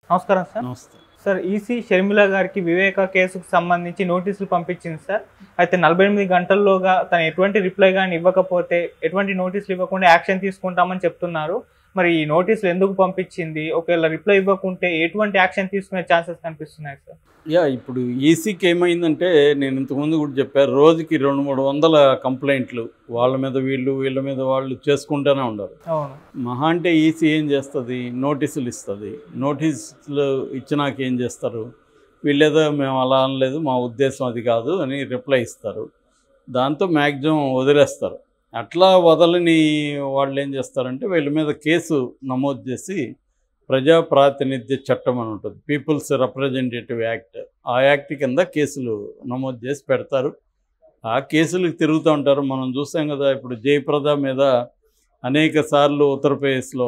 నమస్కారం సార్ నమస్తే sir EC Sharmila గారికి వివేక కేసుకు సంబంధించి నోటీసులు పంపించింది సార్ అయితే నలభై ఎనిమిది గంటల్లోగా తను ఎటువంటి రిప్లై కానీ ఇవ్వకపోతే ఎటువంటి నోటీసులు ఇవ్వకుండా యాక్షన్ తీసుకుంటామని చెప్తున్నారు మరి ఈ నోటీసులు ఎందుకు పంపించింది ఒకవేళ రిప్లై ఇవ్వకుంటే ఎటువంటి యాక్షన్ తీసుకునే ఛాన్సెస్ కనిపిస్తున్నాయి సార్ యా ఇప్పుడు ఈసీకి ఏమైందంటే నేను ఇంతకుముందు కూడా చెప్పాను రోజుకి రెండు మూడు వందల కంప్లైంట్లు వాళ్ళ మీద వీళ్ళు వీళ్ళ మీద వాళ్ళు చేసుకుంటూనే ఉండరు అవును మహా అంటే ఈసీ ఏం చేస్తుంది నోటీసులు ఇస్తుంది నోటీసులు ఇచ్చినాక ఏం చేస్తారు వీళ్ళేదో మేము అలా అనలేదు మా ఉద్దేశం అది కాదు అని రిప్లై ఇస్తారు దాంతో మ్యాక్సిమం వదిలేస్తారు అట్లా వదలని వాళ్ళు ఏం చేస్తారంటే వీళ్ళ మీద కేసు నమోదు చేసి ప్రజా ప్రాతినిధ్య చట్టం అని ఉంటుంది పీపుల్స్ రిప్రజెంటేటివ్ యాక్ట్ ఆ యాక్ట్ కింద కేసులు నమోదు చేసి పెడతారు ఆ కేసులకు తిరుగుతూ ఉంటారు మనం చూసాం కదా ఇప్పుడు జయప్రద మీద అనేక సార్లు ఉత్తరప్రదేశ్లో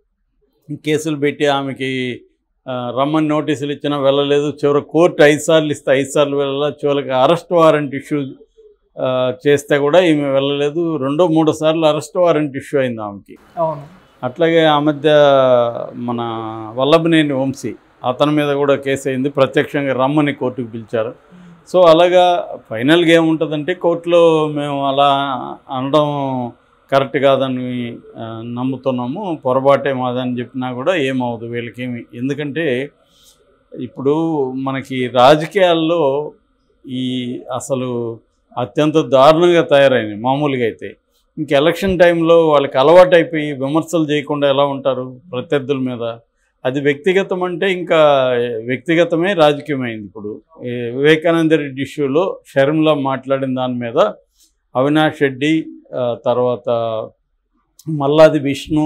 కేసులు పెట్టి ఆమెకి ఆ, రమ్మని నోటీసులు ఇచ్చినా వెళ్ళలేదు చివరి కోర్టు ఐదు సార్లు ఇస్తే ఐదు సార్లు వెళ్ళాల చివరికి అరెస్ట్ వారెంట్ ఇష్యూ ఆ, చేస్తే కూడా ఈమె వెళ్ళలేదు రెండో మూడో సార్లు అరెస్ట్ వారెంట్ ఇష్యూ అయింది ఆమెకి అవును అట్లాగే ఆ మధ్య మన వల్లభనేని వంశీ అతని మీద కూడా కేసు అయింది ప్రత్యక్షంగా రమ్మని కోర్టుకు పిలిచారు సో అలాగా ఫైనల్గా ఏముంటుందంటే కోర్టులో మేము అలా అనడం కరెక్ట్ కాదని ఆ, నమ్ముతున్నాము పొరపాటే మాదని చెప్పినా కూడా ఏమవుదు వీళ్ళకేమి ఎందుకంటే ఇప్పుడు మనకి రాజకీయాల్లో ఈ అసలు అత్యంత దారుణంగా తయారైనాయి మామూలుగా అయితే ఇంక ఎలక్షన్ టైంలో వాళ్ళకి అలవాటు అయిపోయి విమర్శలు చేయకుండా ఎలా ఉంటారు ప్రత్యర్థుల మీద అది వ్యక్తిగతం అంటే ఇంకా వ్యక్తిగతమే రాజకీయమైంది ఇప్పుడు ఈ వివేకానంద రెడ్డి ఇష్యూలో షర్మిల మాట్లాడిన దాని మీద అవినాష్ రెడ్డి ఆ, తర్వాత మల్లాది విష్ణు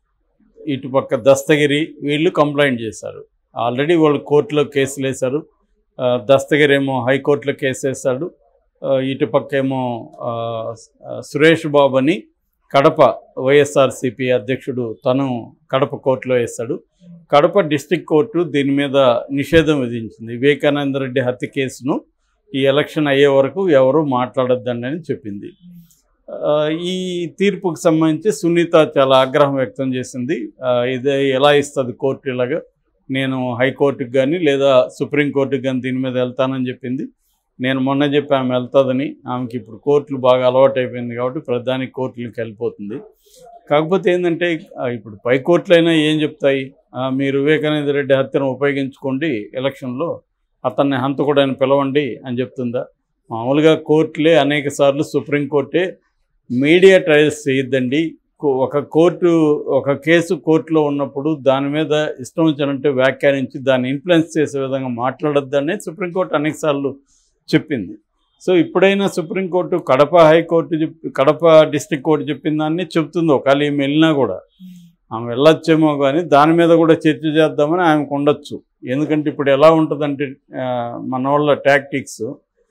ఇటుపక్క దస్తగిరి వీళ్ళు కంప్లైంట్ చేశారు ఆల్రెడీ వాళ్ళు కోర్టులో కేసులు వేశారు ఆ, దస్తగిరి ఏమో హైకోర్టులో కేసు వేశాడు ఆ, ఇటుపక్క ఏమో ఆ, ఆ, సురేష్ బాబు అని కడప వైఎస్ఆర్సిపి అధ్యక్షుడు తను కడప కోర్టులో వేశాడు కడప డిస్టిక్ కోర్టు దీని మీద నిషేధం విధించింది వివేకానంద రెడ్డి హత్య కేసును ఈ ఎలక్షన్ అయ్యే వరకు ఎవరు మాట్లాడొద్దండి అని చెప్పింది ఆ, ఈ తీర్పుకు సంబంధించి సునీత చాలా ఆగ్రహం వ్యక్తం చేసింది ఆ, ఇది ఎలా ఇస్తుంది కోర్టు ఇలాగా నేను హైకోర్టుకి కానీ లేదా సుప్రీంకోర్టుకి కానీ దీని మీద వెళ్తానని చెప్పింది నేను మొన్న చెప్పి ఆమె వెళ్తుందని ఆమెకి ఇప్పుడు కోర్టులు బాగా అలవాటు అయిపోయింది కాబట్టి ప్రధాని కోర్టులకు వెళ్ళిపోతుంది కాకపోతే ఏంటంటే ఆ, ఇప్పుడు పై కోర్టులైనా ఏం చెప్తాయి ఆ, మీరు వివేకానంద రెడ్డి హత్యను ఉపయోగించుకోండి ఎలక్షన్లో అతన్ని హంతకుడని పిలవండి అని చెప్తుందా మామూలుగా కోర్టులే అనేక సార్లు సుప్రీంకోర్టే మీడియా ట్రయల్స్ చేయొద్దండి కో- ఒక కోర్టు ఒక కేసు కోర్టులో ఉన్నప్పుడు దాని మీద ఇష్టం వచ్చినట్టు వ్యాఖ్యానించి దాన్ని ఇన్ఫ్లుయెన్స్ చేసే విధంగా మాట్లాడొద్దని సుప్రీంకోర్టు అనేకసార్లు చెప్పింది సో ఇప్పుడైనా సుప్రీంకోర్టు కడప హైకోర్టు చెప్పి కడప డిస్ట్రిక్ట్ కోర్టు చెప్పిన దాన్ని చెప్తుంది ఒకవేళ ఈమె వెళ్ళినా కూడా ఆమె వెళ్ళొచ్చేమో కానీ దాని మీద కూడా చర్చ చేద్దామని ఆమెకు ఉండొచ్చు ఎందుకంటే ఇప్పుడు ఎలా ఉంటుందంటే ఆ, మన వాళ్ళ టాక్టిక్స్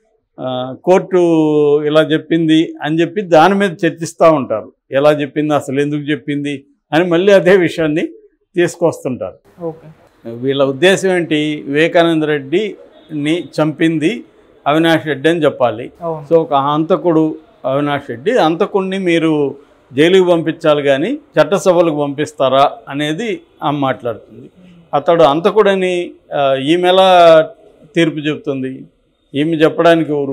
కోర్టు ఇలా చెప్పింది అని చెప్పి దాని మీద చర్చిస్తూ ఉంటారు ఎలా చెప్పింది అసలు ఎందుకు చెప్పింది అని మళ్ళీ అదే విషయాన్ని తీసుకొస్తుంటారు ఓకే వీళ్ళ ఉద్దేశం ఏంటి వివేకానంద రెడ్డిని చంపింది అవినాష్ రెడ్డి అని చెప్పాలి అవును సో ఒక హంతకుడు అవినాష్ రెడ్డి హంతకుడిని మీరు జైలుకి పంపించాలి కానీ చట్టసభలకు పంపిస్తారా అనేది ఆమె మాట్లాడుతుంది అతడు హంతకుడని ఆ, ఈమె ఎలా తీర్పు చెప్తుంది ఈమె చెప్పడానికి ఎవరు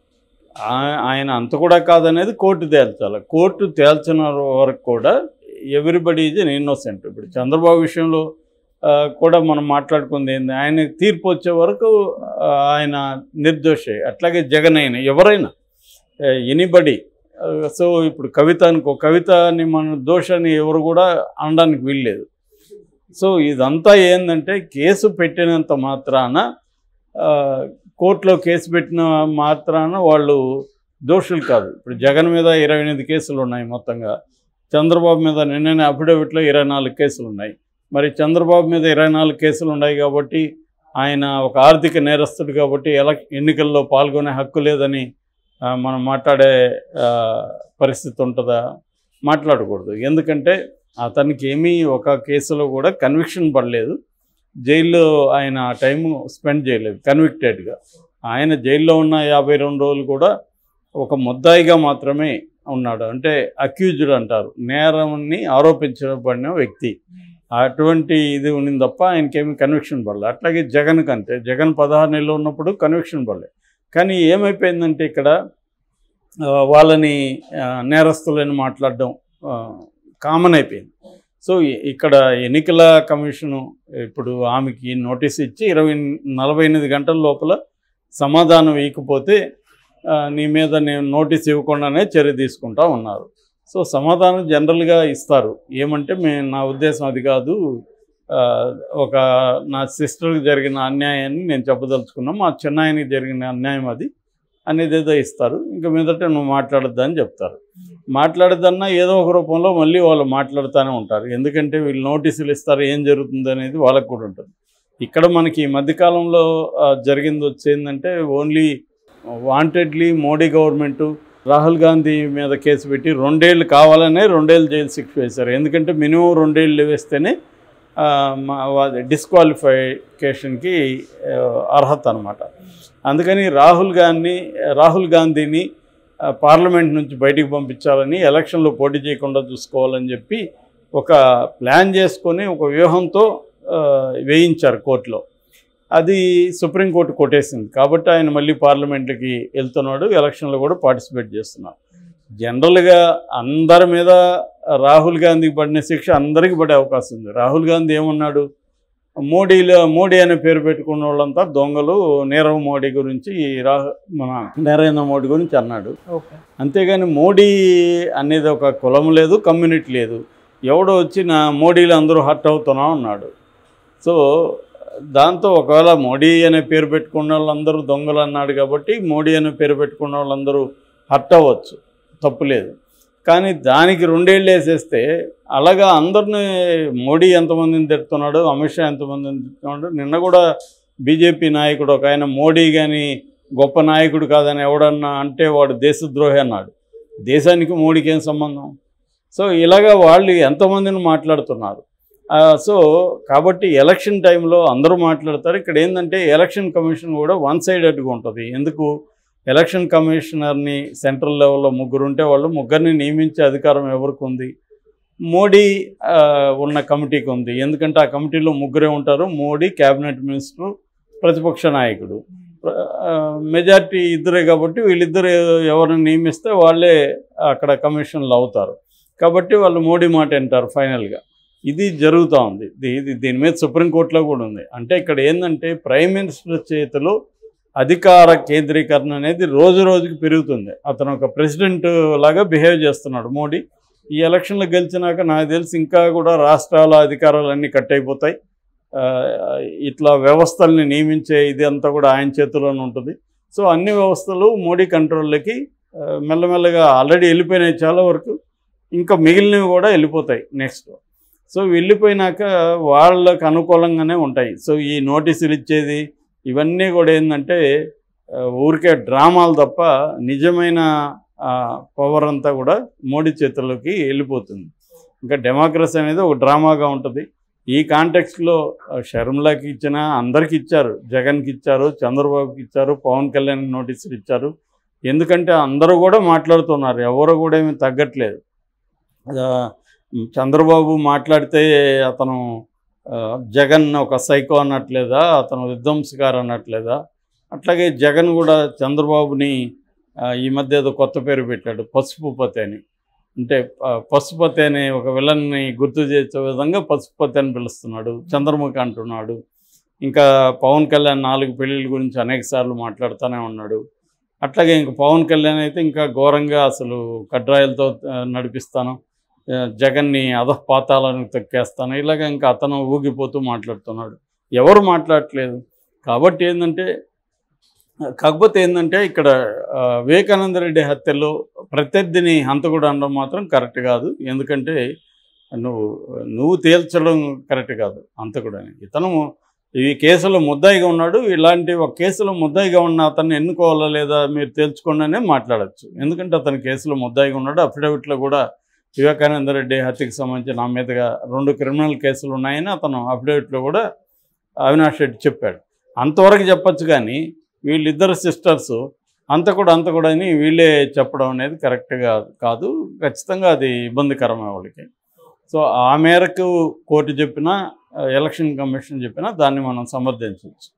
ఆ- ఆయన అంత కూడా కాదనేది కోర్టు తేల్చాలి కోర్టు తేల్చిన వరకు కూడా ఎవ్రీబడి ఈజ్ అన్ ఇన్నోసెంట్ ఇప్పుడు చంద్రబాబు విషయంలో ఆ, కూడా మనం మాట్లాడుకుంది ఏంది ఆయన తీర్పు వచ్చే వరకు ఆ, ఆయన నిర్దోషే అట్లాగే జగన్ అయినా ఎవరైనా ఎనీబడి సో ఇప్పుడు కవిత అనుకో కవితని మన దోషాన్ని ఎవరు కూడా అనడానికి వీల్లేదు సో ఇదంతా ఏంటంటే కేసు పెట్టినంత మాత్రాన ఆ, కోర్టులో కేసు పెట్టిన మాత్రాన వాళ్ళు దోషులు కాదు ఇప్పుడు జగన్ మీద ఇరవై ఎనిమిది కేసులు ఉన్నాయి మొత్తంగా చంద్రబాబు మీద నిన్ననే అఫిడవిట్లో ఇరవై నాలుగు కేసులు ఉన్నాయి మరి చంద్రబాబు మీద ఇరవై నాలుగు కేసులు ఉన్నాయి కాబట్టి ఆయన ఒక ఆర్థిక నేరస్తుడు కాబట్టి ఎలా ఎన్నికల్లో పాల్గొనే హక్కు లేదని ఆ, మనం మాట్లాడే ఆ, పరిస్థితి ఉంటుందా మాట్లాడకూడదు ఎందుకంటే అతనికి ఏమీ ఒక కేసులో కూడా కన్విక్షన్ పడలేదు జైల్లో ఆయన ఆ టైం స్పెండ్ చేయలేదు కన్విక్టెడ్గా ఆయన జైల్లో ఉన్న యాభై రెండు రోజులు కూడా ఒక ముద్దాయిగా మాత్రమే ఉన్నాడు అంటే అక్యూజ్డ్ అంటారు నేరాన్ని ఆరోపించబడిన వ్యక్తి అటువంటి ఇది ఉన్నింది తప్ప ఆయనకేమి కన్విక్షన్ పడలే అట్లాగే జగన్ కంటే జగన్ పదహారు నెలలు ఉన్నప్పుడు కన్విక్షన్ పడలే కానీ ఏమైపోయిందంటే ఇక్కడ ఆ, వాళ్ళని ఆ, నేరస్తులని మాట్లాడడం కామన్ అయిపోయింది సో ఇ- ఇక్కడ ఎన్నికల కమిషను ఇప్పుడు ఆమెకి నోటీస్ ఇచ్చి ఇరవై నలభై ఎనిమిది గంటల లోపల సమాధానం ఇవ్వకపోతే ఆ, నీ మీద నేను నోటీస్ ఇవ్వకుండానే చర్య తీసుకుంటా ఉన్నారు సో సమాధానం జనరల్గా ఇస్తారు ఏమంటే మే నా ఉద్దేశం అది కాదు ఆ, ఒక నా సిస్టర్కి జరిగిన అన్యాయాన్ని నేను చెప్పదలుచుకున్నా మా చిన్నాయనికి జరిగిన అన్యాయం అది అనేది ఏదో ఇస్తారు ఇంకా మీదట నువ్వు మాట్లాడొద్దు అని చెప్తారు మాట్లాడద్దన్నా ఏదో ఒక రూపంలో మళ్ళీ వాళ్ళు మాట్లాడుతూనే ఉంటారు ఎందుకంటే వీళ్ళు నోటీసులు ఇస్తారు ఏం జరుగుతుంది అనేది వాళ్ళకు కూడా ఉంటుంది ఇక్కడ మనకి ఈ మధ్యకాలంలో ఆ, జరిగింది వచ్చేందంటే only wantedly Modi government Rahul Gandhi మీద కేసు పెట్టి రెండేళ్ళు కావాలనే రెండేళ్ళు జైలు శిక్ష వేశారు ఎందుకంటే మినిమం రెండేళ్ళు వేస్తేనే ఆ, మా- వా- డిస్క్వాలిఫికేషన్కి ఆ, అర్హత అనమాట అందుకని రాహుల్ గాంధీ రాహుల్ గాంధీని ఆ, పార్లమెంట్ నుంచి బయటికి పంపించాలని ఎలక్షన్లో పోటీ చేయకుండా చూసుకోవాలని చెప్పి ఒక ప్లాన్ చేసుకొని ఒక వ్యూహంతో ఆ, వేయించారు కోర్టులో అది సుప్రీంకోర్టు కొట్టేసింది కాబట్టి ఆయన మళ్ళీ పార్లమెంట్కి వెళ్తున్నాడు ఎలక్షన్లో కూడా పార్టిసిపేట్ చేస్తున్నాడు జనరల్గా అందరి మీద రాహుల్ గాంధీకి పడిన శిక్ష అందరికీ పడే అవకాశం ఉంది రాహుల్ గాంధీ ఏమన్నాడు మోడీలో మోడీ అనే పేరు పెట్టుకున్న వాళ్ళంతా దొంగలు నీరవ్ మోడీ గురించి రా మన నరేంద్ర మోడీ గురించి అన్నాడు ఓకే అంతేగాని మోడీ అనేది ఒక కులం లేదు కమ్యూనిటీ లేదు ఎవడో వచ్చి నా మోడీలు అందరూ హర్ట్ అవుతున్నాం అన్నాడు సో దాంతో ఒకవేళ మోడీ అనే పేరు పెట్టుకున్న వాళ్ళందరూ దొంగలు అన్నాడు కాబట్టి మోడీ అనే పేరు పెట్టుకున్న వాళ్ళందరూ హర్ట్ అవ్వచ్చు తప్పులేదు కానీ దానికి రెండేళ్ళు వేసేస్తే అలాగా అందరిని మోడీ ఎంతమందిని తిడుతున్నాడు అమిత్ షా ఎంతమందిని తిడుతున్నాడు నిన్న కూడా బీజేపీ నాయకుడు ఒక ఆయన మోడీ కానీ గొప్ప నాయకుడు కాదని ఎవడన్నా అంటే వాడు దేశద్రోహి అన్నాడు దేశానికి మోడీకి ఏం సంబంధం సో ఇలాగా వాళ్ళు ఎంతమందిని మాట్లాడుతున్నారు ఆ, సో కాబట్టి ఎలక్షన్ టైంలో అందరూ మాట్లాడతారు ఇక్కడ ఏంటంటే ఎలక్షన్ కమిషన్ కూడా వన్ సైడెడ్గా ఉంటుంది ఎందుకు ఎలక్షన్ కమిషనర్ని సెంట్రల్ లెవెల్లో ముగ్గురు ఉంటే వాళ్ళు ముగ్గురిని నియమించే అధికారం ఎవరికి ఉంది మోడీ ఆ, ఉన్న కమిటీకి ఉంది ఎందుకంటే ఆ కమిటీలో ముగ్గురే ఉంటారు మోడీ క్యాబినెట్ మినిస్టర్ ప్రతిపక్ష నాయకుడు మెజారిటీ ఇద్దరే కాబట్టి వీళ్ళిద్దరు ఎవరిని నియమిస్తే వాళ్ళే అక్కడ కమిషన్లు అవుతారు కాబట్టి వాళ్ళు మోడీ మాట వింటారు ఫైనల్గా ఇది జరుగుతూ ఉంది ఇది ఇది దీని మీద సుప్రీంకోర్టులో కూడా ఉంది అంటే ఇక్కడ ఏంటంటే ప్రైమ్ మినిస్టర్ చేతిలో అధికార కేంద్రీకరణ అనేది రోజు రోజుకి పెరుగుతుంది అతను ఒక ప్రెసిడెంట్ లాగా బిహేవ్ చేస్తున్నాడు మోడీ ఈ ఎలక్షన్లు గెలిచినాక నాకు తెలిసి ఇంకా కూడా రాష్ట్రాల అధికారాలన్నీ కట్ అయిపోతాయి ఆ, ఇట్లా వ్యవస్థల్ని నియమించే ఇది అంతా కూడా ఆయన చేతిలోనే ఉంటుంది సో అన్ని వ్యవస్థలు మోడీ కంట్రోల్లోకి ఆ, మెల్లమెల్లగా ఆల్రెడీ వెళ్ళిపోయినాయి చాలా వరకు ఇంకా మిగిలినవి కూడా వెళ్ళిపోతాయి నెక్స్ట్ సో వెళ్ళిపోయినాక వాళ్ళకు అనుకూలంగానే ఉంటాయి సో ఈ నోటీసులు ఇచ్చేది ఇవన్నీ కూడా ఏంటంటే ఆ, ఊరికే డ్రామాలు తప్ప నిజమైన పవర్ అంతా కూడా మోడీ చేతుల్లోకి వెళ్ళిపోతుంది ఇంకా డెమోక్రసీ అనేది ఒక డ్రామాగా ఉంటుంది ఈ కాంటెక్స్లో షర్మిలాకి ఇచ్చిన అందరికి ఇచ్చారు జగన్కి ఇచ్చారు చంద్రబాబుకి ఇచ్చారు పవన్ కళ్యాణ్ నోటీసులు ఇచ్చారు ఎందుకంటే అందరూ కూడా మాట్లాడుతున్నారు ఎవరు కూడా ఏమీ తగ్గట్లేదు ఆ, చంద్రబాబు మాట్లాడితే అతను ఆ, జగన్ ఒక సైకో అన్నట్లేదా అతను విధ్వంసకారు అన్నట్లేదా అట్లాగే జగన్ కూడా చంద్రబాబుని ఆ, ఈ మధ్య ఏదో కొత్త పేరు పెట్టాడు పసుపుపతి అని అంటే ఆ, పసుపతి అనే ఒక విలన్ని గుర్తు చేసే విధంగా పసుపతి అని పిలుస్తున్నాడు చంద్రముఖి అంటున్నాడు ఇంకా పవన్ కళ్యాణ్ నాలుగు పెళ్ళిళ్ళ గురించి అనేక సార్లు మాట్లాడుతూనే ఉన్నాడు అట్లాగే ఇంక పవన్ కళ్యాణ్ అయితే ఇంకా ఘోరంగా అసలు కడ్రాయిలతో ఆ, నడిపిస్తాను ఆ, జగన్ని అధపాతాలను తొక్కేస్తాను ఇలాగ ఇంకా అతను ఊగిపోతూ మాట్లాడుతున్నాడు ఎవరు మాట్లాడట్లేదు కాబట్టి ఏంటంటే కాకపోతే ఏంటంటే ఇక్కడ ఆ, వివేకానంద రెడ్డి హత్యలో ప్రత్యర్థిని హంతకుడు అనడం మాత్రం కరెక్ట్ కాదు ఎందుకంటే నువ్వు నువ్వు తేల్చడం కరెక్ట్ కాదు హంతకుడు అని ఇతను ఈ కేసులో ముద్దాయిగా ఉన్నాడు ఇలాంటి ఒక కేసులో ముద్దాయిగా ఉన్న అతన్ని ఎన్నుకోవాలా లేదా మీరు తేల్చుకోండి అనే మాట్లాడచ్చు ఎందుకంటే అతని కేసులో ముద్దాయిగా ఉన్నాడు అఫిడవిట్లో కూడా వివేకానంద రెడ్డి హత్యకి సంబంధించి నా మీదుగా రెండు క్రిమినల్ కేసులు ఉన్నాయని అతను అఫిడవిట్లో కూడా అవినాష్ రెడ్డి చెప్పాడు అంతవరకు చెప్పొచ్చు కానీ వీళ్ళిద్దరు సిస్టర్స్ అంత కూడా అంత కూడా అని వీళ్ళే చెప్పడం అనేది కరెక్ట్గా కాదు ఖచ్చితంగా అది ఇబ్బందికరమే వాళ్ళకి సో ఆ మేరకు కోర్టు చెప్పినా ఎలక్షన్ కమిషన్ చెప్పినా దాన్ని మనం సమర్థించవచ్చు